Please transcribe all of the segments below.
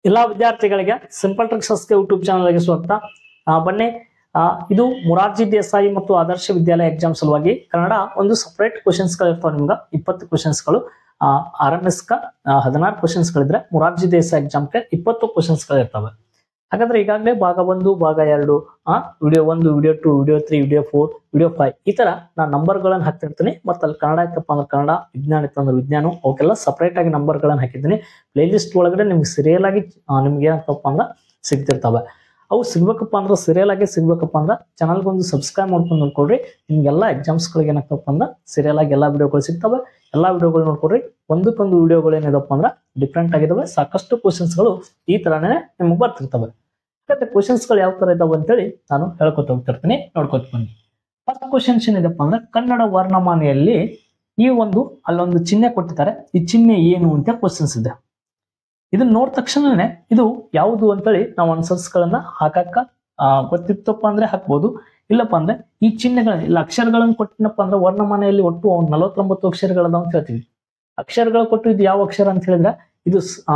ಎಲ್ಲಾ ವಿದ್ಯಾರ್ಥಿಗಳಿಗೆ simple ಟ್ರಿಕ್ಸಸ್ಗೆ YouTube ಚಾನಲ್ಗೆ ಸ್ವಾಗತ ಆ, ಬನ್ನಿ ಆ, ಇದು ಮುರಾರ್ಜಿ ದೇಸಾಯಿ ಮತ್ತು ಆದರ್ಶ ವಿದ್ಯಾಲಯ ಎಕ್ಸಾಮ್ ಸಲುವಾಗಿ ಕನ್ನಡ ಒಂದು ಸಪರೇಟ್ ಕ್ವಶನ್ಸ್ ಗಳು ಇರ್ತಾವೆ ನಿಮ್ಗೆ ಇಪ್ಪತ್ತು ಕ್ವಶನ್ಸ್ ಗಳು ಆರ್ ಎನ್ ಎಸ್ ಕ ಹದಿನಾರು ಕ್ವಶನ್ಸ್ ಗಳಿದ್ರೆ ಮುರಾರ್ಜಿ ದೇಸಾಯಿ ಎಕ್ಸಾಮ್ಗೆ ಇಪ್ಪತ್ತು ಕ್ವಶನ್ಸ್ ಗಳು ಇರ್ತವೆ ಹಾಗಾದ್ರೆ ಈಗಾಗಲೇ ಭಾಗ ಒಂದು ಭಾಗ ಎರಡು ಆ ವಿಡಿಯೋ ಒಂದು video two video three video four video five ಈ ತರ ನಾನು ನಂಬರ್ಗಳನ್ನು ಹಾಕ್ತಿರ್ತೀನಿ ಮತ್ತೆ ಅಲ್ಲಿ ಕನ್ನಡ ಇತ್ತಪ್ಪ ಅಂದ್ರೆ ಕನ್ನಡ ವಿಜ್ಞಾನ ಇತ್ತು ಅಂದ್ರೆ ವಿಜ್ಞಾನ ಅವಕ್ಕೆಲ್ಲ ಸಪರೇಟ್ ಆಗಿ ನಂಬರ್ಗಳನ್ನು ಹಾಕಿದ್ದೀನಿ ಪ್ಲೇ ಲಿಸ್ಟ್ ಒಳಗಡೆ ನಿಮ್ಗೆ ಸೀರಿಯಲ್ ಆಗಿ ಆ, ನಿಮ್ಗೆ ಏನಾಗ್ತಪ್ಪ ಅಂದ್ರೆ ಸಿಗ್ತಿರ್ತವೆ ಅವು ಸಿಗ್ಬೇಕಪ್ಪ ಅಂದ್ರೆ ಸೀರಿಯಲ್ ಆಗಿ ಸಿಗ್ಬೇಕಪ್ಪ ಅಂದ್ರೆ ಚಾನಲ್ಗೆ ಒಂದು ಸಬ್ಸ್ಕ್ರೈಬ್ ಮಾಡ್ಕೊಂಡು ನೋಡ್ಕೊಡ್ರಿ ನಿಮ್ಗೆಲ್ಲ ಎಕ್ಸಾಮ್ಸ್ಗಳಿಗೆ ಏನಾಗ್ತಪ್ಪ ಅಂದ್ರೆ ಸೀರಿಯಲ್ ಆಗಿ ಎಲ್ಲ ವಿಡಿಯೋಗಳು ಸಿಗ್ತವೆ ಎಲ್ಲ ವಿಡಿಯೋಗಳು ನೋಡ್ಕೊಡ್ರಿ ಒಂದಕ್ಕೊಂದು ವಿಡಿಯೋಗಳು ಏನಿದಪ್ಪ ಅಂದ್ರೆ ಡಿಫ್ರೆಂಟ್ ಆಗಿದಾವೆ ಸಾಕಷ್ಟು ಕ್ವಶನ್ಸ್ಗಳು ಈ ತರಾನೇ ನಿಮ್ಗೆ ಬರ್ತಿರ್ತವೆ ಮತ್ತೆ ಕ್ವಶನ್ಸ್ಗಳು ಯಾವ ತರ ಇದಾವೆ ಅಂತೇಳಿ ನಾನು ಹೇಳ್ಕೊತ ಹೋಗ್ತಿರ್ತೀನಿ ನೋಡ್ಕೊತ ಬನ್ನಿ ಫಸ್ಟ್ ಕ್ವಶನ್ಸ್ ಏನಿದೆಪ್ಪ ಅಂದ್ರೆ ಕನ್ನಡ ವರ್ಣಮಾಲೆಯಲ್ಲಿ ಈ ಒಂದು ಅಲ್ಲೊಂದು ಚಿಹ್ನೆ ಕೊಟ್ಟಿದ್ದಾರೆ ಈ ಚಿಹ್ನೆ ಏನು ಅಂತ ಕ್ವಶನ್ಸ್ ಇದೆ ಇದನ್ನ ನೋಡಿದ ತಕ್ಷಣನೇ ಇದು ಯಾವುದು ಅಂತೇಳಿ ನಾವು ಆನ್ಸರ್ಸ್ ಗಳನ್ನ ಹಾಕಕ್ಕ ಆ, ಗೊತ್ತಿತ್ತಪ್ಪ ಅಂದ್ರೆ ಹಾಕ್ಬೋದು ಇಲ್ಲಪ್ಪ ಅಂದ್ರೆ ಈ ಚಿಹ್ನೆಗಳ ಇಲ್ಲ ಅಕ್ಷರಗಳನ್ನು ಕೊಟ್ಟಿನಪ್ಪ ಅಂದ್ರೆ ವರ್ಣಮಾನೆಯಲ್ಲಿ ಒಟ್ಟು ನಲವತ್ತೊಂಬತ್ತು ಅಕ್ಷರಗಳದಾವ ಅಂತ ಹೇಳ್ತೀವಿ ಅಕ್ಷರಗಳು ಕೊಟ್ಟು ಇದು ಯಾವ ಅಕ್ಷರ ಅಂತ ಹೇಳಿದ್ರೆ ಇದು ಸ್- ಆ,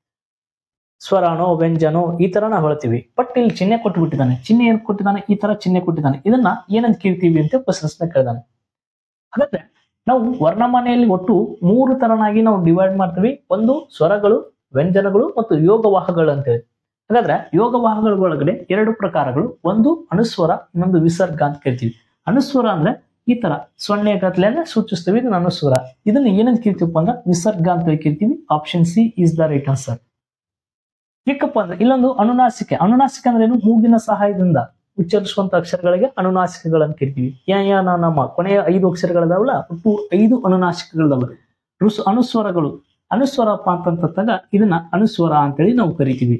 ಸ್ವರಾನೋ ವ್ಯಂಜನೋ ಈ ತರ ನಾವು ಹೇಳ್ತೀವಿ ಬಟ್ ಇಲ್ಲಿ ಚಿಹ್ನೆ ಕೊಟ್ಟು ಬಿಟ್ಟಿದ್ದಾನೆ ಚಿಹ್ನೆ ಏನ್ ಕೊಟ್ಟಿದ್ದಾನೆ ಈ ತರ ಚಿಹ್ನೆ ಕೊಟ್ಟಿದ್ದಾನೆ ಇದನ್ನ ಏನಂತ ಕೇಳ್ತೀವಿ ಅಂತ ಕ್ವಶನ್ಸ್ ಕೇಳಿದಾನೆ ಹಾಗಾದ್ರೆ ನಾವು ವರ್ಣಮಾನೆಯಲ್ಲಿ ಒಟ್ಟು ಮೂರು ತರನಾಗಿ ನಾವು ಡಿವೈಡ್ ಮಾಡ್ತೀವಿ ಒಂದು ಸ್ವರಗಳು ವ್ಯಂಜನಗಳು ಮತ್ತು ಯೋಗವಾಹಗಳು ಅಂತೇಳಿ ಹಾಗಾದ್ರೆ ಯೋಗವಾಹಗಳ ಒಳಗಡೆ ಎರಡು ಪ್ರಕಾರಗಳು ಒಂದು ಅನುಸ್ವರ ಇನ್ನೊಂದು ವಿಸರ್ಗ ಅಂತ ಕೇಳ್ತೀವಿ ಅನುಸ್ವರ ಅಂದ್ರೆ ಈ ತರ ಸೊನ್ನೆ ಗತ್ಲೆಯನ್ನ ಸೂಚಿಸ್ತೀವಿ ಇದನ್ನ ಅನುಸ್ವರ ಇದನ್ನ ಏನಂತ ಕೇಳ್ತೀವಪ್ಪ ಅಂದ್ರೆ ವಿಸರ್ಗ ಅಂತ ಹೇಳಿ ಕೇಳ್ತೀವಿ option C is the right answer ಏಕಪ್ಪ ಅಂದ್ರೆ ಇಲ್ಲೊಂದು ಅನುನಾಸಿಕೆ ಅನುನಾಸಿಕೆ ಅಂದ್ರೆ ಏನು ಮೂಗಿನ ಸಹಾಯದಿಂದ ಉಚ್ಚರಿಸುವಂತ ಅಕ್ಷರಗಳಿಗೆ ಅನುನಾಸಿಕೆಗಳನ್ನ ಕರಿತೀವಿ ಯ ಯ ನ ನಮ್ಮ ಕೊನೆಯ ಐದು ಅಕ್ಷರಗಳಿದಾವಲ್ಲ ಒಟ್ಟು ಐದು ಅನುನಾಸಿಕೆಗಳಿದಾವೆ ರುಸು ಅನುಸ್ವರಗಳು ಅನುಸ್ವರಪ್ಪ ಅಂತಂದಾಗ ಇದನ್ನ ಅನುಸ್ವರ ಅಂತೇಳಿ ನಾವು ಕರಿತೀವಿ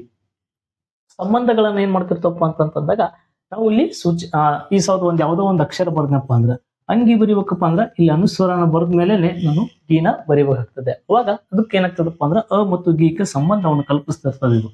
ಸಂಬಂಧಗಳನ್ನ ಏನ್ ಮಾಡ್ತಿರ್ತಪ್ಪ ಅಂತಂದಾಗ ನಾವು ಇಲ್ಲಿ ಸೂಚಿ ಆ, ಈ ಸಾವಿರದ ಒಂದ್ ಯಾವುದೋ ಒಂದು ಅಕ್ಷರ ಬರ್ದನಪ್ಪ ಅಂದ್ರೆ ಅಂಗಿ ಬರಿಬೇಕಪ್ಪ ಅಂದ್ರೆ ಇಲ್ಲಿ ಅನುಸ್ವರನ ಬರೆದ ಮೇಲೆ ನಾನು ಗೀನ ಬರಿಬೇಕಾಗ್ತದೆ ಅವಾಗ ಅದಕ್ಕೆ ಏನಾಗ್ತದಪ್ಪ ಅಂದ್ರೆ ಅ ಮತ್ತು ಗೀಗೆ ಸಂಬಂಧವನ್ನು ಕಲ್ಪಿಸ್ತಿರ್ತದೆ ಇದು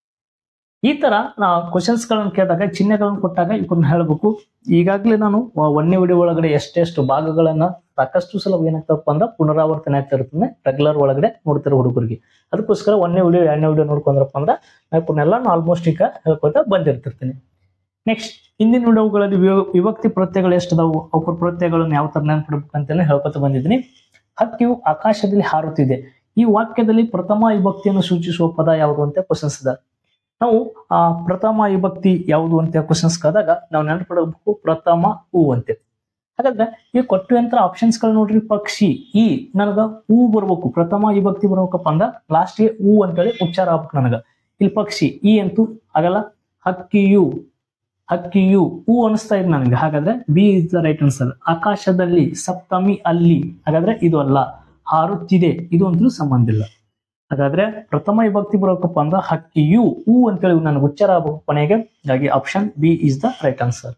ಈ ತರ ನಾವು ಕ್ವಶನ್ಸ್ ಗಳನ್ನ ಕೇಳಿದಾಗ ಚಿಹ್ನೆಗಳನ್ನು ಕೊಟ್ಟಾಗ ಇವನ್ನ ಹೇಳ್ಬೇಕು ಈಗಾಗಲೇ ನಾನು ಆ ಒಂದನೇ ವಿಡಿಯೋ ಒಳಗಡೆ ಎಷ್ಟೆಷ್ಟು ಭಾಗಗಳನ್ನ ಸಾಕಷ್ಟು ಸಲ ಏನಾಗ್ತದಪ್ಪ ಅಂದ್ರೆ ಪುನರಾವರ್ತನೆ ಆಗ್ತಾ ಇರ್ತದೆ ರೆಗ್ಯುಲರ್ ಒಳಗಡೆ ನೋಡ್ತಿರೋ ಹುಡುಗರಿಗೆ ಅದಕ್ಕೋಸ್ಕರ ಒಂದನೇ ವಿಡಿಯೋ ಎರಡನೇ ವಿಡಿಯೋ ನೋಡ್ಕೊಂಡ್ರಪ್ಪ ಅಂದ್ರೆ ಇವನ್ನೆಲ್ಲ ಆಲ್ಮೋಸ್ಟ್ ಈಗ ಹೇಳ್ಕೊತಾ ಬಂದಿರ್ತಿರ್ತೀನಿ ನೆಕ್ಸ್ಟ್ ಹಿಂದಿನ ವಿಡಿಯೋಗಳಲ್ಲಿ ವಿವ- ವಿಭಕ್ತಿ ಪ್ರತ್ಯಯಗಳು ಎಷ್ಟದಾವು ಅವ್ರ ಪ್ರತ್ಯಯಗಳನ್ನು ಯಾವ ತರ ನೆನ್ಪಿಡ್ಬೇಕು ಅಂತಾನೆ ಹೇಳ್ಕೊತ ಬಂದಿದ್ದೀನಿ ಹಕ್ಕಿಯು ಆಕಾಶದಲ್ಲಿ ಹಾರುತ್ತಿದೆ ಈ ವಾಕ್ಯದಲ್ಲಿ ಪ್ರಥಮ ವಿಭಕ್ತಿಯನ್ನು ಸೂಚಿಸುವ ಪದ ಯಾವುದು ಅಂತ ಕ್ವಶನ್ಸ್ ಇದೆ ನಾವು ಆ ಪ್ರಥಮ ವಿಭಕ್ತಿ ಯಾವುದು ಅಂತ ಕ್ವಶನ್ಸ್ ಆದಾಗ ನಾವು ನೆನಪಿಡಬೇಕು ಪ್ರಥಮ ಹೂ ಅಂತೆ ಹಾಗಾದ್ರೆ ಈ ಕೊಟ್ಟಿರುವಂತ ಆಪ್ಷನ್ಸ್ ಗಳು ನೋಡ್ರಿ ಪಕ್ಷಿ ಈ ನನಗ ಹೂ ಬರ್ಬೇಕು ಪ್ರಥಮ ವಿಭಕ್ತಿ ಬರ್ಬೇಕಪ್ಪ ಅಂದ್ರ ಲಾಸ್ಟ್ಗೆ ಹೂ ಅಂತೇಳಿ ಉಚ್ಚಾರ ಆಗ್ಬೇಕು ನನಗ ಇಲ್ಲಿ ಪಕ್ಷಿ ಈ ಅಂತೂ ಆಗಲ್ಲ ಹಕ್ಕಿಯು ಹಕ್ಕಿಯು ಹೂ ಅನಿಸ್ತಾ ಇದೆ ನನಗೆ ಹಾಗಾದ್ರೆ B is the right answer ಆಕಾಶದಲ್ಲಿ ಸಪ್ತಮಿ ಅಲ್ಲಿ ಹಾಗಾದ್ರೆ ಇದು ಅಲ್ಲ ಹಾರುತ್ತಿದೆ ಇದು ಅಂತೂ ಸಂಬಂಧ ಇಲ್ಲ ಹಾಗಾದ್ರೆ ಪ್ರಥಮ ವಿಭಕ್ತಿ ಬರೋಕಪ್ಪ ಅಂದ್ರೆ ಹಕ್ಕಿಯು ಹೂ ಅಂತೇಳಿ ನನಗೆ ಉಚ್ಚಾರ ಆಗ್ಬೇಕು ಕೊನೆಗೆ ಹಾಗಾಗಿ option B is the right answer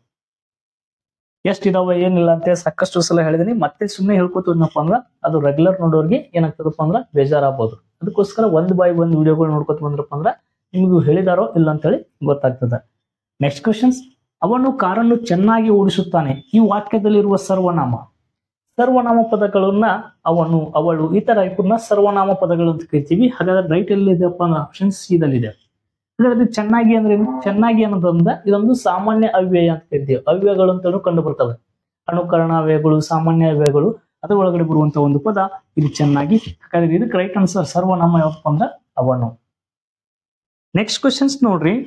ಎಷ್ಟಿದಾವೆ ಏನಿಲ್ಲ ಅಂತ ಸಾಕಷ್ಟು ಸಲ ಹೇಳಿದೀನಿ ಮತ್ತೆ ಸುಮ್ಮನೆ ಹೇಳ್ಕೊತೀನಪ್ಪ ಅಂದ್ರೆ ಅದು ರೆಗ್ಯುಲರ್ ನೋಡೋರಿಗೆ ಏನಾಗ್ತದಪ್ಪ ಅಂದ್ರೆ ಬೇಜಾರಾಗ್ಬೋದು ಅದಕ್ಕೋಸ್ಕರ ಒಂದ್ ಬಾಯ್ ಒಂದ್ ವಿಡಿಯೋಗಳು ನೋಡ್ಕೊತ ಬಂದ್ರಪ್ಪ ಅಂದ್ರೆ ನಿಮಗೂ ಹೇಳಿದಾರೋ ಇಲ್ಲ ಅಂತೇಳಿ ಗೊತ್ತಾಗ್ತದೆ ನೆಕ್ಸ್ಟ್ ಕ್ವಶನ್ಸ್ ಅವನು ಕಾರನ್ನು ಚೆನ್ನಾಗಿ ಓಡಿಸುತ್ತಾನೆ ಈ ವಾಕ್ಯದಲ್ಲಿರುವ ಸರ್ವನಾಮ ಸರ್ವನಾಮ ಪದಗಳನ್ನ ಅವನು ಅವಳು ಈ ತರ ಇವನ್ನ ಸರ್ವನಾಮ ಪದಗಳು ಅಂತ ಕರಿತೀವಿ ಹಾಗಾದ್ರೆ ರೈಟ್ ಎಲ್ಲಿದೆಪ್ಪ ಅಂದ್ರೆ ಆಪ್ಷನ್ ಸಿ ದಲ್ಲಿದೆ ಹಾಗಾದ್ರೆ ಇದು ಚೆನ್ನಾಗಿ ಅಂದ್ರೆ ಏನು? ಚೆನ್ನಾಗಿ ಅನ್ನೋದ್ರಿಂದ ಇದೊಂದು ಸಾಮಾನ್ಯ ಅವ್ಯಯ ಅಂತ ಕರಿತೀವಿ ಅವ್ಯಯಗಳು ಅಂತಲೂ ಕಂಡು ಬರ್ತವೆ ಅನುಕರಣ ಅವ್ಯಯಗಳು ಸಾಮಾನ್ಯ ಅವ್ಯಯಗಳು ಅದ್ರ ಒಳಗಡೆ ಬರುವಂತ ಒಂದು ಪದ ಇದು ಚೆನ್ನಾಗಿ ಹಾಗಾದ್ರೆ ಇದಕ್ಕೆ ರೈಟ್ ಆನ್ಸರ್ ಸರ್ವನಾಮ ಯಾವಪ್ಪ ಅಂದ್ರೆ ಅವನು ನೆಕ್ಸ್ಟ್ ಕ್ವಶನ್ಸ್ ನೋಡ್ರಿ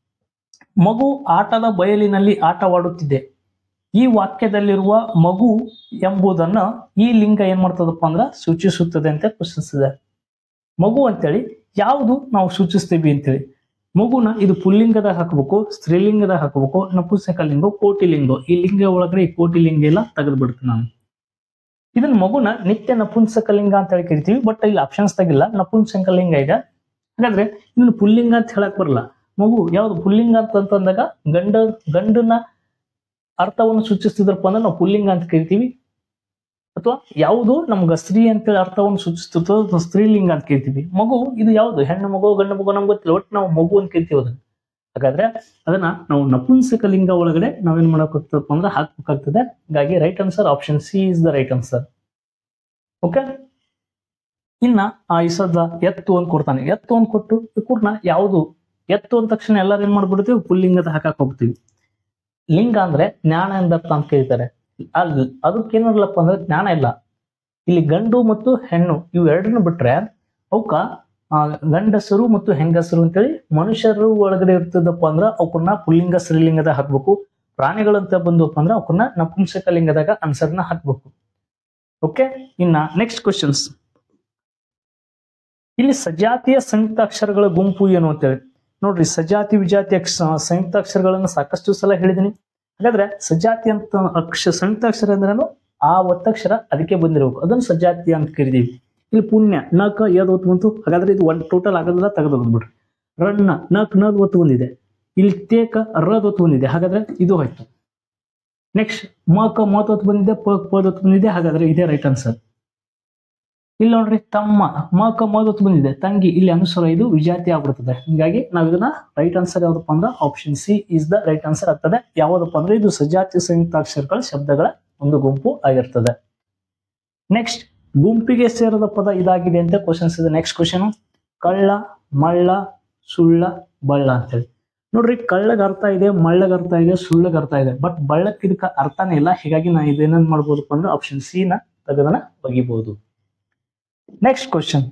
ಮಗು ಆಟದ ಬಯಲಿನಲ್ಲಿ ಆಟವಾಡುತ್ತಿದೆ ಈ ವಾಕ್ಯದಲ್ಲಿರುವ ಮಗು ಎಂಬುದನ್ನ ಈ ಲಿಂಗ ಏನ್ ಮಾಡ್ತದಪ್ಪ ಅಂದ್ರ ಸೂಚಿಸುತ್ತದೆ ಅಂತ ಕ್ವಶನ್ಸ್ ಇದೆ ಮಗು ಅಂತೇಳಿ ಯಾವುದು ನಾವು ಸೂಚಿಸ್ತೀವಿ ಅಂತೇಳಿ ಮಗುನ ಇದು ಪುಲ್ಲಿಂಗದಾಗ ಹಾಕಬೇಕು ಸ್ತ್ರೀಲಿಂಗದಾಗ ಹಾಕಬೇಕು ನಪುಂಸಕ ಲಿಂಗ ಕೋಟಿಲಿಂಗ ಈ ಲಿಂಗ ಒಳಗಡೆ ಈ ಕೋಟಿಲಿಂಗ ಎಲ್ಲ ತೆಗೆದು ಬಿಡ್ತೀನಿ ನಾನು ಇದನ್ನ ಮಗುನ ನಿತ್ಯ ನಪುಂಸಕ ಲಿಂಗ ಅಂತ ಹೇಳಿ ಕರಿತೀವಿ ಬಟ್ ಇಲ್ಲಿ ಆಪ್ಷನ್ಸ್ ತಾಗಿಲ್ಲ ನಪುಂಸಕ ಲಿಂಗ ಇದೆ ಹಾಗಾದ್ರೆ ಇದನ್ನ ಪುಲ್ಲಿಂಗ ಅಂತ ಹೇಳಕ್ ಬರಲ್ಲ ಮಗು ಯಾವ್ದು ಪುಲ್ಲಿಂಗ ಅಂತಂದಾಗ ಗಂಡ ಗಂಡನ ಅರ್ಥವನ್ನು ಸೂಚಿಸ್ತಿದ್ರಪ್ಪ ಅಂದ್ರೆ ನಾವು ಪುಲ್ಲಿಂಗ ಅಂತ ಕರಿತೀವಿ ಅಥವಾ ಯಾವುದು ನಮ್ಗೆ ಸ್ತ್ರೀ ಅಂತೇಳಿ ಅರ್ಥವನ್ನು ಸೂಚಿಸ್ತಿರ್ತೋ ಅದು ಸ್ತ್ರೀಲಿಂಗ ಅಂತ ಕರಿತೀವಿ ಮಗು ಇದು ಯಾವುದು ಹೆಣ್ಣು ಮಗು ಗಂಡು ಮಗು ನಮ್ಗೆ ಗೊತ್ತಿಲ್ಲ ಒಟ್ಟು ನಾವು ಮಗು ಅಂತ ಕರಿತೀವಿ ಅದನ್ನ ಹಾಗಾದ್ರೆ ಅದನ್ನ ನಾವು ನಪುಂಸಕ ಲಿಂಗ ಒಳಗಡೆ ನಾವೇನ್ ಮಾಡಬೇಕಾಗ್ತದಪ್ಪ ಅಂದ್ರೆ ಹಾಕ್ಬೇಕಾಗ್ತದೆ ಹಾಗಾಗಿ right answer option C is the right answer okay ಇನ್ನ ಆ ಇಸದ ಎತ್ತು ಅಂತ ಕೊಡ್ತಾನೆ ಎತ್ತು ಅಂತ ಕೊಟ್ಟು ಈ ಕೂರ್ನ ಯಾವುದು ಎತ್ತು ಅಂದ ತಕ್ಷಣ ಎಲ್ಲರೂ ಏನ್ ಮಾಡ್ಬಿಡ್ತೀವಿ ಪುಲ್ಲಿಂಗದ ಹಾಕಕ್ ಹೋಗ್ತೀವಿ ಲಿಂಗ ಅಂದ್ರೆ ಜ್ಞಾನ ಎಂದರ್ಥ ಅಂತ ಕೇಳ್ತಾರೆ ಅಲ್ಲಿ ಅದಕ್ಕೇನಿರಲಪ್ಪ ಅಂದ್ರೆ ಜ್ಞಾನ ಇಲ್ಲ ಇಲ್ಲಿ ಗಂಡು ಮತ್ತು ಹೆಣ್ಣು ಇವು ಎರಡನ್ನು ಬಿಟ್ರೆ ಅವಕ್ಕ ಆ, ಗಂಡಸರು ಮತ್ತು ಹೆಂಗಸರು ಅಂತೇಳಿ ಮನುಷ್ಯರು ಒಳಗಡೆ ಇರ್ತದಪ್ಪ ಅಂದ್ರ ಅವಕ್ಕನ್ನ ಪುಲ್ಲಿಂಗ ಸ್ತ್ರೀಲಿಂಗದ ಹಾಕ್ಬೇಕು ಪ್ರಾಣಿಗಳಂತ ಬಂದಪ್ಪ ಅಂದ್ರ ಅವಕ್ಕನ್ನ ನಪುಂಸಕ ಲಿಂಗದಾಗ ಆನ್ಸರ್ನ ಹಾಕ್ಬೇಕು ಓಕೆ ಇನ್ನ ನೆಕ್ಸ್ಟ್ ಕ್ವಶನ್ಸ್ ಇಲ್ಲಿ ಸಜಾತಿಯ ಸಂಯುಕ್ತಾಕ್ಷರಗಳ ಗುಂಪು ಏನು ಅಂತೇಳಿ ನೋಡ್ರಿ ಸಜಾತಿ ವಿಜಾತಿ ಅಕ್ಷ ಸಂಯುಕ್ತಾಕ್ಷರಗಳನ್ನ ಸಾಕಷ್ಟು ಸಲ ಹೇಳಿದೀನಿ ಹಾಗಾದ್ರೆ ಸಜಾತಿ ಅಂತ ಅಕ್ಷ ಸಂಯುಕ್ತಾಕ್ಷರ ಅಂದ್ರೇನು ಆ ಒತ್ತಕ್ಷರ ಅದಕ್ಕೆ ಬಂದಿರಬೇಕು ಅದನ್ನು ಸಜಾತಿ ಅಂತ ಕರಿದೀವಿ ಇಲ್ಲಿ ಪುಣ್ಯ ನಕ ಯದ್ ಒತ್ತು ಬಂತು ಹಾಗಾದ್ರೆ ಇದು ಒನ್ ಟೋಟಲ್ ಆಗೋದಿಲ್ಲ ತೆಗೆದು ಬಿಡ್ರಿ ರಣ್ಣ ನಕ್ ನದ್ ಒತ್ತು ಬಂದಿದೆ ಇಲ್ಲಿ ತೇಕ ರದ್ ಒತ್ತು ಬಂದಿದೆ ಹಾಗಾದ್ರೆ ಇದು ಹೋಯ್ತು ನೆಕ್ಸ್ಟ್ ಮಕ ಮತ್ ಒತ್ತು ಬಂದಿದೆ ಪ ಪದ್ ಒತ್ತು ಬಂದಿದೆ ಹಾಗಾದ್ರೆ ಇದೇ ರೈಟ್ ಆನ್ಸರ್ ಇಲ್ಲಿ ನೋಡ್ರಿ ತಮ್ಮ ಮಕ ಮದ್ ಒತ್ತು ಬಂದಿದೆ ತಂಗಿ ಇಲ್ಲಿ ಅನುಸ್ವರ ಇದು ವಿಜಾತಿ ಆಗ್ಬಿಡ್ತದೆ ಹೀಗಾಗಿ ನಾವು ಇದನ್ನ ರೈಟ್ ಆನ್ಸರ್ ಯಾವ್ದಪ್ಪ ಅಂದ್ರೆ option C is the right answer ಆಗ್ತದೆ ಯಾವ್ದಪ್ಪ ಅಂದ್ರೆ ಇದು ಸಜಾತಿ ಸಂಯುಕ್ತಾಕ್ಷರಗಳ ಶಬ್ದಗಳ ಒಂದು ಗುಂಪು ಆಗಿರ್ತದೆ ನೆಕ್ಸ್ಟ್ ಗುಂಪಿಗೆ ಸೇರದ ಪದ ಇದಾಗಿದೆ ಅಂತ ಕ್ವಶನ್ಸ್ ಇದೆ ನೆಕ್ಸ್ಟ್ ಕ್ವಶನ್ ಕಳ್ಳ ಮಳ್ಳ ಸುಳ್ಳ ಬಳ್ಳ ಅಂತೇಳಿ ನೋಡ್ರಿ ಕಳ್ಳಗ ಅರ್ಥ ಇದೆ ಮಳ್ಳಗ ಅರ್ಥ ಇದೆ ಸುಳ್ಳಗ ಅರ್ಥ ಇದೆ ಬಟ್ ಬಳ್ಳಕ್ ಇದಕ್ಕೆ ಅರ್ಥನೇ ಇಲ್ಲ ಹೀಗಾಗಿ ನಾ ಇದೇನೇನ್ ಮಾಡ್ಬೋದಪ್ಪ ಅಂದ್ರೆ ಆಪ್ಷನ್ ಸಿ ನ ತೆಗೆದನ ಒಗಿಬಹುದು ನೆಕ್ಸ್ಟ್ ಕ್ವಶನ್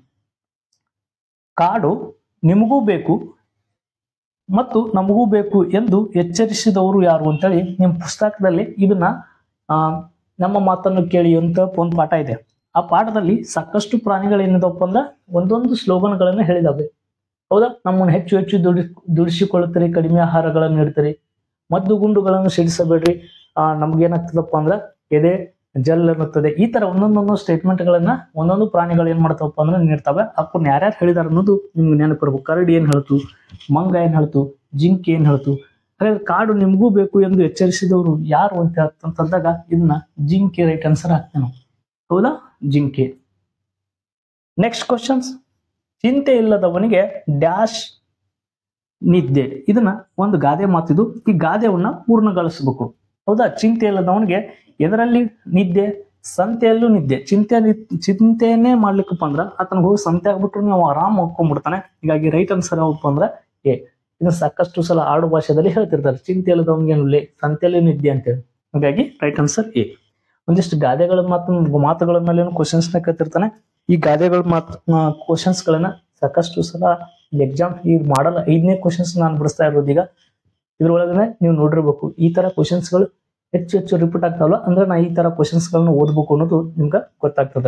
ಕಾಡು ನಿಮಗೂ ಬೇಕು ಮತ್ತು ನಮಗೂ ಬೇಕು ಎಂದು ಎಚ್ಚರಿಸಿದವರು ಯಾರು ಅಂತೇಳಿ ನಿಮ್ಮ ಪುಸ್ತಕದಲ್ಲಿ ಇದನ್ನ ಆ, ನಮ್ಮ ಮಾತನ್ನು ಕೇಳಿ ಅಂತ ಒಂದು ಪಾಠ ಇದೆ ಆ ಪಾಠದಲ್ಲಿ ಸಾಕಷ್ಟು ಪ್ರಾಣಿಗಳೇನಿದಪ್ಪ ಅಂದ್ರೆ ಒಂದೊಂದು ಸ್ಲೋಗನ್ಗಳನ್ನು ಹೇಳಿದಾವೆ ಹೌದಾ ನಮ್ಮನ್ನು ಹೆಚ್ಚು ಹೆಚ್ಚು ದುಡಿ ದುಡಿಸಿಕೊಳ್ಳುತ್ತೀರಿ ಕಡಿಮೆ ಆಹಾರಗಳನ್ನು ನೀಡ್ತೀರಿ ಮದ್ದು ಗುಂಡುಗಳನ್ನು ಸಿಡಿಸಬೇಡ್ರಿ ಆ ನಮ್ಗೇನಾಗ್ತದಪ್ಪ ಅಂದ್ರೆ ಎದೆ ಜಲ್ ಅನ್ನುತ್ತದೆ ಈ ತರ ಒಂದೊಂದೊಂದು ಸ್ಟೇಟ್ಮೆಂಟ್ಗಳನ್ನ ಒಂದೊಂದು ಪ್ರಾಣಿಗಳು ಏನ್ ಮಾಡ್ತಾವಪ್ಪ ಅಂದ್ರೆ ನೀಡ್ತವೆ ಅಪ್ಪನ್ನ ಯಾರ್ಯಾರು ಹೇಳಿದಾರ ಅನ್ನೋದು ನಿಮ್ಗೆ ನೆನಪಿರ್ಬೇಕು ಕರಡಿ ಏನ್ ಹೇಳ್ತು ಮಂಗ ಏನ್ ಹೇಳ್ತು ಜಿಂಕೆ ಏನ್ ಹೇಳ್ತು ಹಾಗಾದ್ರೆ ಕಾಡು ನಿಮಗೂ ಬೇಕು ಎಂದು ಎಚ್ಚರಿಸಿದವರು ಯಾರು ಅಂತ ಅಂತಂದಾಗ ಇದನ್ನ ಜಿಂಕೆ ರೈಟ್ ಆನ್ಸರ್ ಹಾಕ್ತೇನೆ ಹೌದಾ ಜಿಂಕೆ ನೆಕ್ಸ್ಟ್ ಕ್ವಶನ್ಸ್ ಚಿಂತೆ ಇಲ್ಲದವನಿಗೆ ಡ್ಯಾಶ್ ನಿದ್ದೆ ಇದನ್ನ ಒಂದು ಗಾದೆ ಮಾತಿದು ಈ ಗಾದೆಯನ್ನ ಪೂರ್ಣಗೊಳಿಸಬೇಕು ಹೌದಾ ಚಿಂತೆ ಇಲ್ಲದವನಿಗೆ ಎದರಲ್ಲಿ ನಿದ್ದೆ ಸಂತೆಯಲ್ಲೂ ನಿದ್ದೆ ಚಿಂತೆ ಚಿಂತೆಯನ್ನೇ ಮಾಡ್ಲಿಕ್ಕಪ್ಪ ಅಂದ್ರ ಆತನಿಗೆ ಹೋಗಿ ಸಂತೆ ಆಗ್ಬಿಟ್ರು ನೀವು ಆರಾಮ್ ಹೋಗ್ಕೊಂಡ್ಬಿಡ್ತಾನೆ ಹೀಗಾಗಿ ರೈಟ್ ಆನ್ಸರ್ ಯಾವಪ್ಪ ಅಂದ್ರೆ ಎ ಇದನ್ನ ಸಾಕಷ್ಟು ಸಲ ಆಡು ಭಾಷೆದಲ್ಲಿ ಹೇಳ್ತಿರ್ತಾರೆ ಚಿಂತೆ ಇಲ್ಲದವನಿಗೆ ಏನಿಲ್ಲ ಸಂತೆಯಲ್ಲೂ ನಿದ್ದೆ ಅಂತೇಳಿ ಹಾಗಾಗಿ ರೈಟ್ ಆನ್ಸರ್ ಎ ಒಂದಿಷ್ಟು ಗಾದೆಗಳ ಮಾತು ಮಾತುಗಳ ಮೇಲೆ ಕ್ವಶನ್ಸ್ ನ ಕೇಳ್ತಿರ್ತಾನೆ ಈ ಗಾದೆಗಳ ಮಾತು ಕ್ವಶನ್ಸ್ ಗಳನ್ನ ಸಾಕಷ್ಟು ಸಲ ಎಕ್ಸಾಮ್ ಈ ಮಾಡಲ್ ಐದನೇ ಕ್ವಶನ್ಸ್ ನಾನು ಬಿಡಿಸ್ತಾ ಇರೋದು ಈಗ ಇದ್ರೊಳಗನೆ ನೀವು ನೋಡಿರ್ಬೇಕು ಈ ತರ ಕ್ವಶನ್ಸ್ ಗಳು ಹೆಚ್ಚು ಹೆಚ್ಚು ರಿಪೀಟ್ ಆಗ್ತಾವಲ್ಲ ಅಂದ್ರೆ ನಾ ಈ ತರ ಕ್ವಶನ್ಸ್ ಗಳನ್ನ ಓದ್ಬೇಕು ಅನ್ನೋದು ನಿಮ್ಗೆ ಗೊತ್ತಾಗ್ತದೆ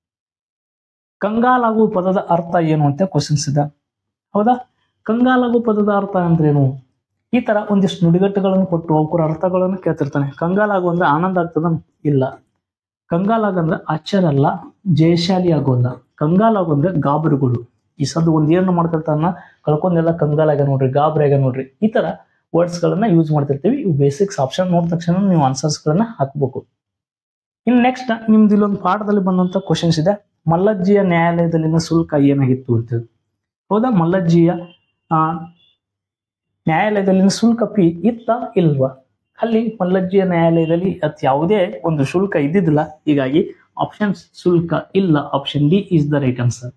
ಕಂಗಾಲಾಗುವ ಪದದ ಅರ್ಥ ಏನು ಅಂತ ಕ್ವಶನ್ಸ್ ಇದೆ ಹೌದಾ ಕಂಗಾಲಾಗುವ ಪದದ ಅರ್ಥ ಅಂದ್ರೇನು ಈ ತರ ಒಂದಿಷ್ಟು ನುಡಿಗಟ್ಟುಗಳನ್ನು ಕೊಟ್ಟು ಅವಕರ ಅರ್ಥಗಳನ್ನು ಕೇಳ್ತಿರ್ತಾನೆ ಕಂಗಾಲಾಗು ಅಂದ್ರೆ ಆನಂದ ಆಗ್ತದ ಇಲ್ಲ ಕಂಗಾಲಾಗ ಅಂದ್ರೆ ಆಶ್ಚರ್ಯ ಅಲ್ಲ ಜಯಶಾಲಿ ಆಗೋಲ್ಲ ಕಂಗಾಲಾಗು ಅಂದ್ರೆ ಗಾಬರಿಗಳು ಈ ಸದ್ದು ಒಂದ್ ಏನು ಮಾಡ್ತಿರ್ತಾನ ಕಳ್ಕೊಂಡೆಲ್ಲ ಕಂಗಾಲಾಗ ನೋಡ್ರಿ ಗಾಬರಿ ಆಗ ನೋಡ್ರಿ ಈ ತರ ವರ್ಡ್ಸ್ ಗಳನ್ನ ಯೂಸ್ ಮಾಡ್ತಿರ್ತೀವಿ ಇವು ಬೇಸಿಕ್ಸ್ ಆಪ್ಷನ್ ನೋಡಿದ ತಕ್ಷಣ ನೀವು ಆನ್ಸರ್ಸ್ ಗಳನ್ನ ಹಾಕ್ಬೇಕು ಇನ್ನು ನೆಕ್ಸ್ಟ್ ನಿಮ್ದು ಇಲ್ಲೊಂದು ಪಾಠದಲ್ಲಿ ಬಂದಂತ ಕ್ವಶನ್ಸ್ ಇದೆ ಮಲ್ಲಜ್ಜಿಯ ನ್ಯಾಯಾಲಯದಲ್ಲಿನ ಶುಲ್ಕ ಏನಾಗಿತ್ತು ಅಂತ ಹೌದಾ ಮಲ್ಲಜ್ಜಿಯ ಆ ನ್ಯಾಯಾಲಯದಲ್ಲಿನ ಶುಲ್ಕ ಫೀ ಇತ್ತ ಇಲ್ವಾ ಅಲ್ಲಿ ಮಲ್ಲಜ್ಜಿಯ ನ್ಯಾಯಾಲಯದಲ್ಲಿ ಅತ್ ಯಾವುದೇ ಒಂದು ಶುಲ್ಕ ಇದ್ದಿದ್ದಿಲ್ಲ ಹೀಗಾಗಿ ಆಪ್ಷನ್ ಶುಲ್ಕ ಇಲ್ಲ option D is the right answer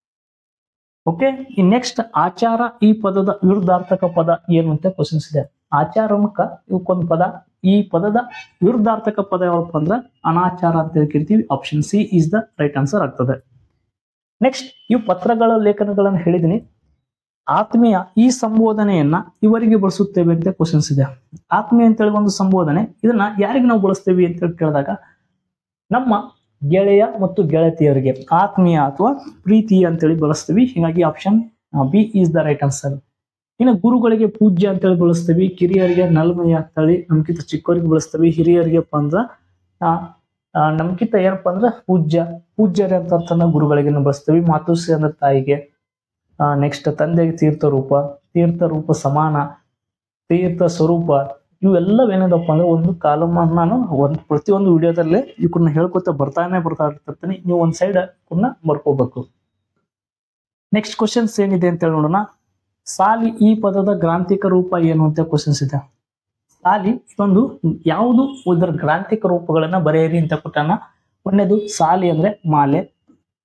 okay ಈ ನೆಕ್ಸ್ಟ್ ಆಚಾರ ಈ ಪದದ ವಿರುದ್ಧಾರ್ಥಕ ಪದ ಏನು ಅಂತ ಕ್ವಶನ್ಸ್ ಇದೆ ಆಚಾರಮಕ ಇವಕ್ಕೊಂದು ಪದ ಈ ಪದದ ವಿರುದ್ಧಾರ್ಥಕ ಪದ ಯಾವಪ್ಪ ಅಂದ್ರೆ ಅನಾಚಾರ ಅಂತ ಹೇಳಿ ಕರಿತೀವಿ option C is the right answer ಆಗ್ತದೆ ನೆಕ್ಸ್ಟ್ ಇವು ಪತ್ರಗಳ ಲೇಖನಗಳನ್ನು ಹೇಳಿದೀನಿ ಆತ್ಮೀಯ ಈ ಸಂಬೋಧನೆಯನ್ನ ಇವರಿಗೆ ಬಳಸುತ್ತೇವೆ ಅಂತ ಕ್ವಶನ್ಸ್ ಇದೆ ಆತ್ಮೀಯ ಅಂತೇಳಿ ಒಂದು ಸಂಬೋಧನೆ ಇದನ್ನ ಯಾರಿಗೆ ನಾವು ಬಳಸ್ತೇವೆ ಅಂತ ಹೇಳಿ ಕೇಳಿದಾಗ ನಮ್ಮ ಗೆಳೆಯ ಮತ್ತು ಗೆಳತಿಯರಿಗೆ ಆತ್ಮೀಯ ಅಥವಾ ಪ್ರೀತಿ ಅಂತೇಳಿ ಬಳಸ್ತೀವಿ ಹೀಗಾಗಿ option B is the right answer ಇನ್ನು ಗುರುಗಳಿಗೆ ಪೂಜ್ಯ ಅಂತೇಳಿ ಬಳಸ್ತೀವಿ ಕಿರಿಯರಿಗೆ ನಲ್ಮಯ ಅಂತೇಳಿ ನಮ್ಕಿಂತ ಚಿಕ್ಕವರಿಗೆ ಬಳಸ್ತೀವಿ ಹಿರಿಯರಿಗೆ ಅಂದ್ರ ಆ, ಆ, ನಮ್ಕಿಂತ ಏನಪ್ಪಾ ಅಂದ್ರೆ ಪೂಜ್ಯ ಪೂಜ್ಯರೇ ಅಂತ ಅರ್ಥನ ಗುರುಗಳಿಗೆ ನಾವು ಬಳಸ್ತೀವಿ ಮಾತುಶ್ರೀ ಅಂದ್ರೆ ತಾಯಿಗೆ ನೆಕ್ಸ್ಟ್ ತಂದೆಗೆ ತೀರ್ಥ ರೂಪ ತೀರ್ಥ ರೂಪ ಸಮಾನ ತೀರ್ಥ ಸ್ವರೂಪ ಇವೆಲ್ಲವೇನಿದಪ್ಪ ಅಂದ್ರೆ ಒಂದು ಕಾಲಮ್ ನಾನು ಒಂದು ಪ್ರತಿಯೊಂದು ವಿಡಿಯೋದಲ್ಲಿ ಇವನ್ನ ಹೇಳ್ಕೊತ ಬರ್ತಾನೆ ಬರ್ತಾ ಇರ್ತಿರ್ತೀನಿ ನೀವು ಒಂದ್ ಸೈಡ್ ಇವನ್ನ ಬರ್ಕೋಬೇಕು ನೆಕ್ಸ್ಟ್ ಕ್ವಶನ್ಸ್ ಏನಿದೆ ಅಂತ ಹೇಳಿ ನೋಡೋಣ ಸಾಲಿ ಈ ಪದದ ಗ್ರಾಂಥಿಕ ರೂಪ ಏನು ಅಂತ ಕ್ವಶನ್ಸ್ ಇದೆ ಸಾಲಿ ಇದೊಂದು ಯಾವುದು ಇದರ ಗ್ರಾಂಥಿಕ ರೂಪಗಳನ್ನ ಬರೆಯಿರಿ ಅಂತ ಕೊಟ್ಟಾನ ಒಂದನೇದು ಸಾಲಿ ಅಂದ್ರೆ ಮಾಲೆ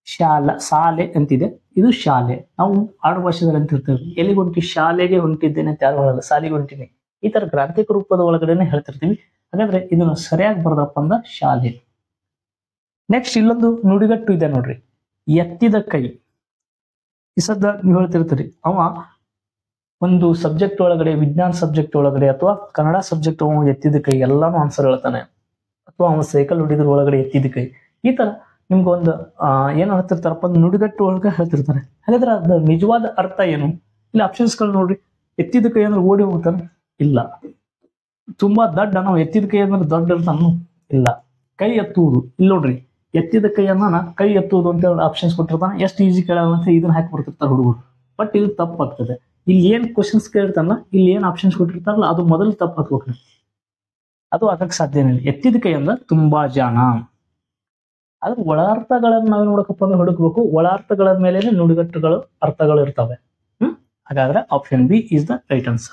ಶಾಲಾ ಶಾಲೆ ಅಂತಿದೆ ಇದು ಶಾಲೆ ನಾವು ಆಡು ಭಾಷೆದಲ್ಲಿ ಅಂತ ಇರ್ತೇವೆ ಎಲ್ಲಿಗೆ ಹೊಂಟಿ ಶಾಲೆಗೆ ಹೊಂಟಿದ್ದೇನೆ ಅಂತ ಯಾರು ಹೇಳಲ್ಲ ಶಾಲೆಗೆ ಹೊಂಟಿನಿ ಈ ತರ ಗ್ರಾಂಥಿಕ ರೂಪದ ಒಳಗಡೆನೆ ಹೇಳ್ತಿರ್ತೀವಿ ಹಾಗಾದ್ರೆ ಇದನ್ನು ಸರಿಯಾಗಿ ಬರ್ದಪ್ಪ ಅಂದ ಶಾಲೆ ನೆಕ್ಸ್ಟ್ ಇಲ್ಲೊಂದು ನುಡಿಗಟ್ಟು ಇದೆ ನೋಡ್ರಿ ಎತ್ತಿದ ಕೈ ಈ ಸದ್ದ ನೀವು ಹೇಳ್ತಿರ್ತೀರಿ ಅವ ಒಂದು ಸಬ್ಜೆಕ್ಟ್ ಒಳಗಡೆ ವಿಜ್ಞಾನ ಸಬ್ಜೆಕ್ಟ್ ಒಳಗಡೆ ಅಥವಾ ಕನ್ನಡ ಸಬ್ಜೆಕ್ಟ್ ಅವ ಎತ್ತಿದ ಕೈ ಎಲ್ಲಾನು ಆನ್ಸರ್ ಹೇಳ್ತಾನೆ ಅಥವಾ ಅವನ ಸೈಕಲ್ ಹೊಡಿದ್ರ ಒಳಗಡೆ ಎತ್ತಿದ ಕೈ ಈ ತರ ನಿಮ್ಗೆ ಒಂದು ಆ, ಏನ್ ಹೇಳ್ತಿರ್ತಾರಪ್ಪ ಒಂದು ನುಡಿಗಟ್ಟು ಒಳಗೆ ಹೇಳ್ತಿರ್ತಾರೆ ಹಾಗಾದ್ರೆ ಅದ್ರ ನಿಜವಾದ ಅರ್ಥ ಏನು ಇಲ್ಲಿ ಆಪ್ಷನ್ಸ್ಗಳು ನೋಡ್ರಿ ಎತ್ತಿದ ಕೈ ಅಂದ್ರೆ ಓಡಿ ಹೋಗ್ತಾನೆ ಇಲ್ಲ ತುಂಬಾ ದಡ್ಡ ನಾವು ಎತ್ತಿದ ಕೈ ಅಂದ್ರೆ ದೊಡ್ಡ ಇರ್ತಾನು ಇಲ್ಲ ಕೈ ಎತ್ತುವುದು ಇಲ್ಲಿ ನೋಡ್ರಿ ಎತ್ತಿದ ಕೈಯನ್ನ ಕೈ ಎತ್ತುವುದು ಅಂತ ಹೇಳಿ ಆಪ್ಷನ್ಸ್ ಕೊಟ್ಟಿರ್ತಾನೆ ಎಷ್ಟು ಈಜಿ ಕೇಳಲ್ಲ ಅಂತ ಇದನ್ನ ಹಾಕಿ ಬರ್ತಿರ್ತಾರೆ ಹುಡುಗರು ಬಟ್ ಇದು ತಪ್ಪಾಗ್ತದೆ ಇಲ್ಲಿ ಏನ್ ಕ್ವಶನ್ಸ್ ಕೇಳಿರ್ತಾರಲ್ಲ ಇಲ್ಲಿ ಏನ್ ಆಪ್ಷನ್ಸ್ ಕೊಟ್ಟಿರ್ತಾರಲ್ಲ ಅದು ಮೊದಲು ತಪ್ಪು ಹಾಕ್ಬೇಕು ಅದು ಆಗಕ್ಕೆ ಸಾಧ್ಯನೇ ಇಲ್ಲ ಎತ್ತಿದ ಕೈ ಅಂದ್ರೆ ತುಂಬಾ ಜಾಣ ಅದ್ರ ಒಳಾರ್ಥಗಳನ್ನ ನಾವು ನೋಡಕಪ್ಪ ಅಂದ್ರೆ ಹುಡುಕ್ಬೇಕು ಒಳಾರ್ಥಗಳ ಮೇಲೆ ನುಡಿಗಟ್ಟುಗಳು ಅರ್ಥಗಳು ಇರ್ತವೆ ಹ್ಮ್ ಹಾಗಾದ್ರೆ option B is the right answer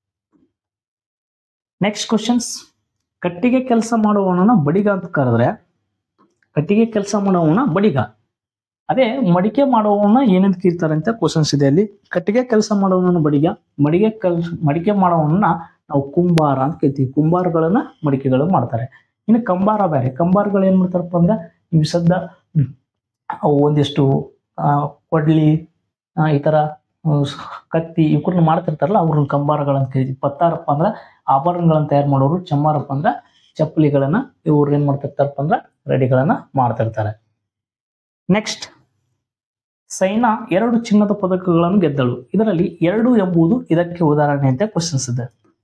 next questions ಕಟ್ಟಿಗೆ ಕೆಲಸ ಮಾಡುವವನನ್ನ ಬಡಿಗ ಅಂತ ಕರೆದ್ರೆ ಕಟ್ಟಿಗೆ ಕೆಲಸ ಮಾಡುವವನ ಬಡಿಗ ಅದೇ ಮಡಿಕೆ ಮಾಡುವವನ ಏನಂತ ಕರೀತಾರೆ ಅಂತ ಕ್ವಶನ್ಸ್ ಇದೆ ಅಲ್ಲಿ ಕಟ್ಟಿಗೆ ಕೆಲಸ ಮಾಡುವವನ ಬಡಿಗ ಮಡಿಗೆ ಕೆಲ್ಸ ಮಡಿಕೆ ಮಾಡುವವನ್ನ ನಾವು ಕುಂಬಾರ ಅಂತ ಕೇಳ್ತೀವಿ ಕುಂಬಾರಗಳನ್ನ ಮಡಿಕೆಗಳು ಮಾಡ್ತಾರೆ ಇನ್ನು ಕಂಬಾರ ಬೇರೆ ಕಂಬಾರಗಳು ಏನ್ ಮಾಡ್ತಾರಪ್ಪ ಅಂದ್ರೆ ಇವ್ ಸದ್ದ ಹ್ಮ್, ಅವು ಒಂದಿಷ್ಟು ಆ, ಕೊಡ್ಲಿ ಆ, ಈ ತರ ಆ, ಸ್- ಕತ್ತಿ ಇವ್ರನ್ನ ಮಾಡ್ತಿರ್ತಾರಲ್ಲ ಅವ್ರನ್ನ ಕಂಬಾರಗಳಂತ ಕರಿತೀವಿ ಪತ್ತಾರಪ್ಪ ಅಂದ್ರೆ ಆಭರಣಗಳನ್ನ ತಯಾರು ಮಾಡೋರು ಚಮ್ಮಾರಪ್ಪ ಅಂದ್ರೆ ಚಪ್ಪಲಿಗಳನ್ನ ಇವ್ರು ಏನ್ ಮಾಡ್ತಿರ್ತಾರಪ್ಪ ಅಂದ್ರೆ ರೆಡಿಗಳನ್ನ ಮಾಡ್ತಿರ್ತಾರೆ ನೆಕ್ಸ್ಟ್ ಸೈನಾ ಎರಡು ಚಿನ್ನದ ಪದಕಗಳನ್ನು ಗೆದ್ದಳು ಇದರಲ್ಲಿ ಎರಡು ಎಂಬುದು ಇದಕ್ಕೆ ಉದಾಹರಣೆ ಅಂತ ಕ್ವಶನ್ಸ್ ಇದೆ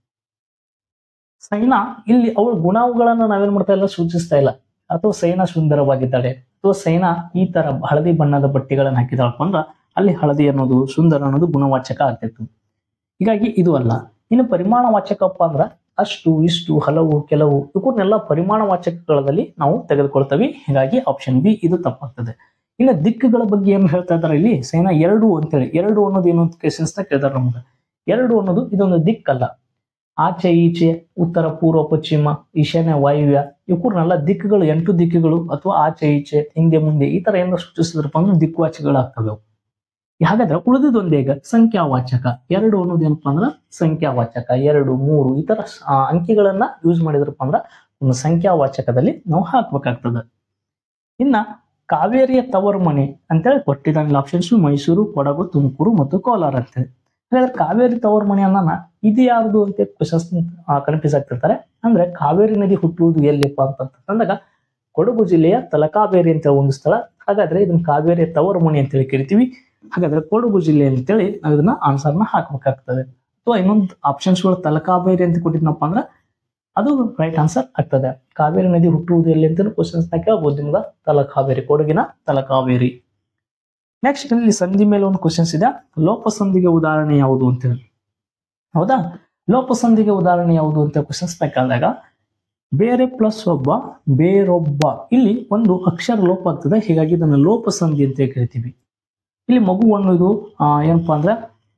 ಸೈನಾ ಇಲ್ಲಿ ಅವಳ ಗುಣಗಳನ್ನು ನಾವೇನ್ ಮಾಡ್ತಾ ಇಲ್ಲ ಸೂಚಿಸ್ತಾ ಇಲ್ಲ ಅಥವಾ ಸೈನಾ ಸುಂದರವಾಗಿದ್ದಾಳೆ ಅಥವಾ ಸೈನಾ ಈ ತರ ಹಳದಿ ಬಣ್ಣದ ಬಟ್ಟೆಗಳನ್ನು ಹಾಕಿದಾಳಪ್ಪ ಅಂದ್ರ ಅಲ್ಲಿ ಹಳದಿ ಅನ್ನೋದು ಸುಂದರ ಅನ್ನೋದು ಗುಣವಾಚಕ ಆಗ್ತಿತ್ತು ಹೀಗಾಗಿ ಇದು ಅಲ್ಲ ಇನ್ನು ಪರಿಮಾಣ ವಾಚಕಪ್ಪ ಅಂದ್ರ ಅಷ್ಟು ಇಷ್ಟು ಹಲವು ಕೆಲವು ಇವನ್ನೆಲ್ಲ ಪರಿಮಾಣ ವಾಚಕಗಳಲ್ಲಿ ನಾವು ತೆಗೆದುಕೊಳ್ತೇವೆ ಹೀಗಾಗಿ ಆಪ್ಷನ್ ಬಿ ಇದು ತಪ್ಪಾಗ್ತದೆ ಇನ್ನು ದಿಕ್ಕುಗಳ ಬಗ್ಗೆ ಏನು ಹೇಳ್ತಾ ಇದಾರೆ ಇಲ್ಲಿ ಸೈನಾ ಎರಡು ಅಂತೇಳಿ ಎರಡು ಅನ್ನೋದು ಏನು ಅಂತ ಕ್ವೆಶನ್ಸ್ ಕೇಳ್ತಾರೆ ನಮ್ಗೆ ಎರಡು ಅನ್ನೋದು ಇದೊಂದು ದಿಕ್ಕಲ್ಲ ಆಚೆ ಈಚೆ ಉತ್ತರ ಪೂರ್ವ ಪಶ್ಚಿಮ ಈಶಾನ್ಯ ವಾಯುವ್ಯ ಇವಕ್ಕೂರ್ನೆಲ್ಲ ದಿಕ್ಕುಗಳು ಎಂಟು ದಿಕ್ಕುಗಳು ಅಥವಾ ಆಚೆ ಈಚೆ ಹಿಂದೆ ಮುಂದೆ ಈ ತರ ಏನಾದ್ರು ಸೂಚಿಸಿದ್ರಪ್ಪ ಅಂದ್ರೆ ದಿಕ್ವಾಚಕಗಳಾಗ್ತವೆ ಅವು ಹಾಗಾದ್ರೆ ಉಳಿದಿದ್ದೊಂದೇ ಈಗ ಸಂಖ್ಯಾವಾಚಕ ಎರಡು ಅನ್ನೋದು ಏನಪ್ಪಾ ಅಂದ್ರೆ ಸಂಖ್ಯಾವಾಚಕ ಎರಡು ಮೂರು ಈ ತರ ಸ- ಆ, ಅಂಕಿಗಳನ್ನ ಯೂಸ್ ಮಾಡಿದ್ರಪ್ಪ ಅಂದ್ರ ಒಂದು ಸಂಖ್ಯಾವಾಚಕದಲ್ಲಿ ನಾವು ಹಾಕ್ಬೇಕಾಗ್ತದೆ ಇನ್ನ ಕಾವೇರಿಯ ತವರು ಮನೆ ಅಂತೇಳಿ ಕೊಟ್ಟಿದ್ದಾನೆ ಆಪ್ಷನ್ಸ್ ಮೈಸೂರು ಕೊಡಗು ತುಮಕೂರು ಮತ್ತು ಕೋಲಾರ ಅಂತೇಳಿ ಹಾಗಾದ್ರೆ ಕಾವೇರಿ ತವರು ಮನೆ ಅನ್ನೋಣ ಇದು ಯಾವುದು ಅಂತ ಕ್ವಶನ್ಸ್ ಕನ್ಫ್ಯೂಸ್ ಆಗ್ತಿರ್ತಾರೆ ಅಂದ್ರೆ ಕಾವೇರಿ ನದಿ ಹುಟ್ಟುವುದು ಎಲ್ಲಿಪ್ಪ ಅಂತ ಅಂದಾಗ ಕೊಡಗು ಜಿಲ್ಲೆಯ ತಲಕಾವೇರಿ ಅಂತ ಒಂದು ಸ್ಥಳ ಹಾಗಾದ್ರೆ ಇದನ್ನ ಕಾವೇರಿಯ ತವರು ಮನೆ ಅಂತೇಳಿ ಕರಿತೀವಿ ಹಾಗಾದ್ರೆ ಕೊಡಗು ಜಿಲ್ಲೆ ಅಂತೇಳಿ ನಾವು ಇದನ್ನ ಆನ್ಸರ್ನ ಹಾಕ್ಬೇಕಾಗ್ತದೆ ಅಥವಾ ಇನ್ನೊಂದು ಆಪ್ಷನ್ಸ್ಗಳು ತಲಕಾವೇರಿ ಅಂತ ಕೊಟ್ಟಿದ್ನಪ್ಪ ಅಂದ್ರೆ ಅದು ರೈಟ್ ಆನ್ಸರ್ ಆಗ್ತದೆ ಕಾವೇರಿ ನದಿ ಹುಟ್ಟುವುದು ಎಲ್ಲಿ ಅಂತ ಕ್ವಶನ್ಸ್ ಕೇಳ್ಬೋದು ನಿಮ್ಗೆ ತಲಕಾವೇರಿ ಕೊಡಗಿನ ತಲಕಾವೇರಿ ನೆಕ್ಸ್ಟ್ ಇಲ್ಲಿ ಸಂಧಿ ಮೇಲೆ ಒಂದು ಕ್ವಶನ್ಸ್ ಇದೆ ಲೋಪಸಂಧಿಗೆ ಉದಾಹರಣೆ ಯಾವುದು ಅಂತ ಹೇಳಿ ಹೌದಾ ಲೋಪಸಂಧಿಗೆ ಉದಾಹರಣೆ ಯಾವುದು ಅಂತ ಕ್ವಶನ್ಸ್ ಕೇಳಿದಾಗ ಬೇರೆ ಪ್ಲಸ್ ಒಬ್ಬ ಬೇರೊಬ್ಬ ಇಲ್ಲಿ ಒಂದು ಅಕ್ಷರ ಲೋಪ ಆಗ್ತದೆ ಹೀಗಾಗಿ ಇದನ್ನು ಲೋಪಸಂಧಿ ಅಂತ ಕರಿತೀವಿ ಇಲ್ಲಿ ಮಗು ಅನ್ನೋದು ಆ, ಏನಪ್ಪಾ ಅಂದ್ರೆ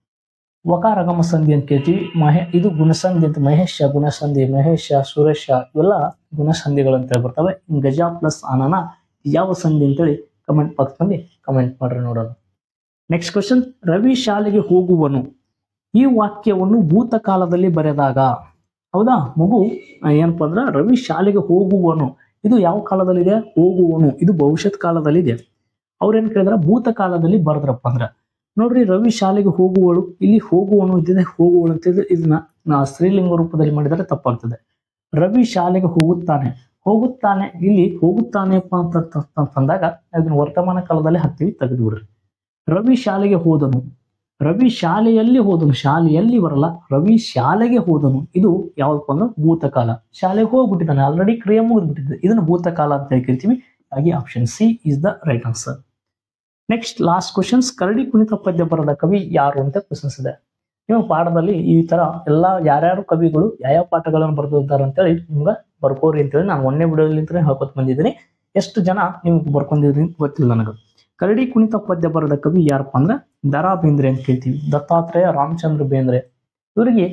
ವಕಾರಗಮ ಸಂಧಿ ಅಂತ ಕೇಳ್ತೀವಿ ಮಹೇ ಇದು ಗುಣಸಂಧಿ ಅಂತ ಮಹೇಶ ಗುಣಸಂಧಿ ಮಹೇಶ ಸುರೇಶ ಇವೆಲ್ಲ ಗುಣಸಂಧಿಗಳು ಅಂತ ಬರ್ತವೆ ಇನ್ ಗಜ ಪ್ಲಸ್ ಆನನ ಯಾವ ಸಂಧಿ ಅಂತೇಳಿ ಕಮೆಂಟ್ ಬಾಕ್ಸ್ನಲ್ಲಿ ಕಮೆಂಟ್ ಮಾಡ್ರಿ ನೋಡೋಣ ನೆಕ್ಸ್ಟ್ ಕ್ವಶನ್ ರವಿ ಶಾಲೆಗೆ ಹೋಗುವನು ಈ ವಾಕ್ಯವನ್ನು ಭೂತಕಾಲದಲ್ಲಿ ಬರೆದಾಗ ಹೌದಾ ಮಗು ಆ, ಏನಪ್ಪಾ ಅಂದ್ರೆ ರವಿ ಶಾಲೆಗೆ ಹೋಗುವನು ಇದು ಯಾವ ಕಾಲದಲ್ಲಿದೆ ಹೋಗುವನು ಇದು ಭವಿಷ್ಯತ್ ಕಾಲದಲ್ಲಿದೆ ಅವ್ರೇನ್ ಕೇಳಿದ್ರ ಭೂತಕಾಲದಲ್ಲಿ ಬರೆದ್ರಪ್ಪ ಅಂದ್ರ ನೋಡ್ರಿ ರವಿ ಶಾಲೆಗೆ ಹೋಗುವಳು ಇಲ್ಲಿ ಹೋಗುವನು ಇದ್ದಿದೆ ಹೋಗುವಳು ಅಂತ ಇದ್ರೆ ಇದನ್ನ ನಾ ಸ್ತ್ರೀಲಿಂಗ ರೂಪದಲ್ಲಿ ಮಾಡಿದರೆ ತಪ್ಪಾಗ್ತದೆ ರವಿ ಶಾಲೆಗೆ ಹೋಗುತ್ತಾನೆ ಹೋಗುತ್ತಾನೆ ಇಲ್ಲಿ ಹೋಗುತ್ತಾನೆಪ್ಪ ಅಂತ ಅಂತ- ಅಂತಂದಾಗ ಅದನ್ನ ವರ್ತಮಾನ ಕಾಲದಲ್ಲಿ ಹಾಕ್ತೀವಿ ತೆಗೆದು ಬಿಡ್ರಿ ರವಿ ಶಾಲೆಗೆ ಹೋದನು ರವಿ ಶಾಲೆಯಲ್ಲಿ ಹೋದನು ಶಾಲೆಯಲ್ಲಿ ಬರಲ್ಲ ರವಿ ಶಾಲೆಗೆ ಹೋದನು ಇದು ಯಾವ್ದಪ್ಪ ಅಂದ್ರೆ ಭೂತಕಾಲ ಶಾಲೆಗೆ ಹೋಗ್ಬಿಟ್ಟಿದ್ದಾನೆ ಆಲ್ರೆಡಿ ಕ್ರಿಯೆ ಮುಗಿದ್ಬಿಟ್ಟಿದೆ ಇದನ್ನ ಭೂತಕಾಲ ಅಂತ ಕರಿತೀವಿ ಹಾಗೆ option C is the right answer next last questions ಕರಡಿ ಕುಣಿತ ಪದ್ಯ ಬರೆದ ಕವಿ ಯಾರು ಅಂತ ಕ್ವಶನ್ಸ್ ಇದೆ ನೀವು ಪಾಠದಲ್ಲಿ ಈ ತರ ಎಲ್ಲಾ ಯಾರ್ಯಾರು ಕವಿಗಳು ಯಾವ ಪಾಠಗಳನ್ನು ಬರೆದಿದ್ದಾರೆ ಅಂತೇಳಿ ನಿಮ್ಗೆ ಬರ್ಕೋರಿ ಅಂತೇಳಿ ನಾನು ಒಂದೇ ವಿಡಿಯೋಲಿಂದ ಹೇಳ್ಕೊತ ಬಂದಿದ್ದೀನಿ ಎಷ್ಟು ಜನ ನೀವು ಬರ್ಕೊಂಡಿದ್ರಿ ಅಂತ ಗೊತ್ತಿಲ್ಲ ನನಗೆ ಕರಡಿ ಕುಣಿತ ಪದ್ಯ ಬರೆದ ಕವಿ ಯಾರಪ್ಪ ಅಂದ್ರೆ ದರಾ ಬೇಂದ್ರೆ ಅಂತ ಕೇಳ್ತೀವಿ ದತ್ತಾತ್ರೇಯ ರಾಮಚಂದ್ರ ಬೇಂದ್ರೆ ಇವರಿಗೆ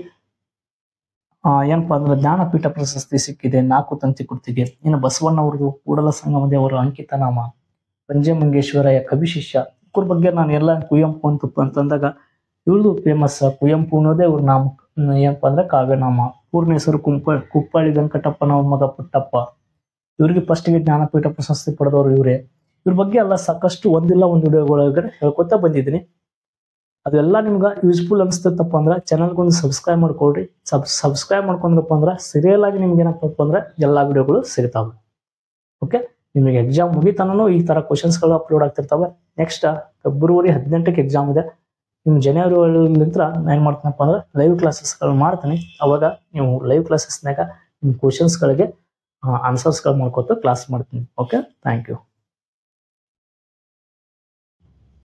ಆ ಏನಪ್ಪಾ ಅಂದ್ರೆ ಜ್ಞಾನಪೀಠ ಪ್ರಶಸ್ತಿ ಸಿಕ್ಕಿದೆ ನಾಲ್ಕು ತಂತಿ ಕುರ್ತಿಗೆ ಇನ್ನು ಬಸವಣ್ಣವ್ರದ್ದು ಕೂಡಲ ಸಂಗಮ ದೇವರ ಅಂಕಿತ ನಾಮ ಪಂಜೆ ಮಂಗೇಶ್ವರಯ್ಯ ಕವಿ ಶಿಷ್ಯ ಇವ್ರ ಬಗ್ಗೆ ನಾನು ಎಲ್ಲ ಕುವೆಂಪು ಅಂತ ಅಂತಂದಾಗ ಇವ್ರದ್ದು ಫೇಮಸ್ ಕುವೆಂಪು ಅನ್ನೋದೇ ಇವ್ರ ನಾಮ ಏನಪ್ಪ ಅಂದ್ರೆ ಕಾವ್ಯನಾಮ ಪೂರ್ಣ ಹೆಸರು ಕುಂಪ ಕುಪ್ಪಳ್ಳಿ ವೆಂಕಟಪ್ಪನ ಮಗ ಪುಟ್ಟಪ್ಪ ಇವ್ರಿಗೆ ಫಸ್ಟ್ಗೆ ಜ್ಞಾನಪೀಠ ಪ್ರಶಸ್ತಿ ಪಡೆದವರು ಇವರೇ ಇವ್ರ ಬಗ್ಗೆ ಎಲ್ಲ ಸಾಕಷ್ಟು ಒಂದಿಲ್ಲ ಒಂದು ವಿಡಿಯೋಗಳೊಳಗಡೆ ಹೇಳ್ಕೊತಾ ಬಂದಿದ್ದೀನಿ ಅದೆಲ್ಲ ನಿಮ್ಗೆ ಯೂಸ್ಫುಲ್ ಅನಿಸ್ತೈತಪ್ಪ ಅಂದ್ರೆ ಚಾನಲ್ಗೊಂದು ಸಬ್ಸ್ಕ್ರೈಬ್ ಮಾಡ್ಕೊಳ್ರಿ ಸಬ್ ಸಬ್ಸ್ಕ್ರೈಬ್ ಮಾಡ್ಕೊಂಡ್ರಪ್ಪ ಅಂದ್ರೆ ಸೀರಿಯಲ್ ಆಗಿ ನಿಮ್ಗೆ ಏನಪ್ಪ ಅಂದ್ರೆ ಎಲ್ಲ ವಿಡಿಯೋಗಳು ಸಿಗ್ತಾವೆ ಓಕೆ ನಿಮಗೆ ಎಕ್ಸಾಮ್ ಮುಗಿತನೂ ಈ ತರ ಕ್ವಶನ್ಸ್ಗಳು ಅಪ್ಲೋಡ್ ಆಗ್ತಿರ್ತಾವೆ ನೆಕ್ಸ್ಟ್ ಫೆಬ್ರವರಿ ಹದಿನೆಂಟಕ್ಕೆ ಎಕ್ಸಾಮ್ ಇದೆ ನಿಮ್ ಜನವರಿಲಿಂತ್ರ ನಾನು ಏನ್ ಮಾಡ್ತೀನಪ್ಪ ಅಂದ್ರೆ ಲೈವ್ ಕ್ಲಾಸಸ್ಗಳು ಮಾಡ್ತೀನಿ ಅವಾಗ ನೀವು ಲೈವ್ ಕ್ಲಾಸಸ್ನಾಗ ನಿಮ್ಮ ಕ್ವಶನ್ಸ್ಗಳಿಗೆ ಆನ್ಸರ್ಸ್ಗಳು ಮಾಡ್ಕೊತ ಕ್ಲಾಸ್ ಮಾಡ್ತೀನಿ ಓಕೆ ಥ್ಯಾಂಕ್ ಯು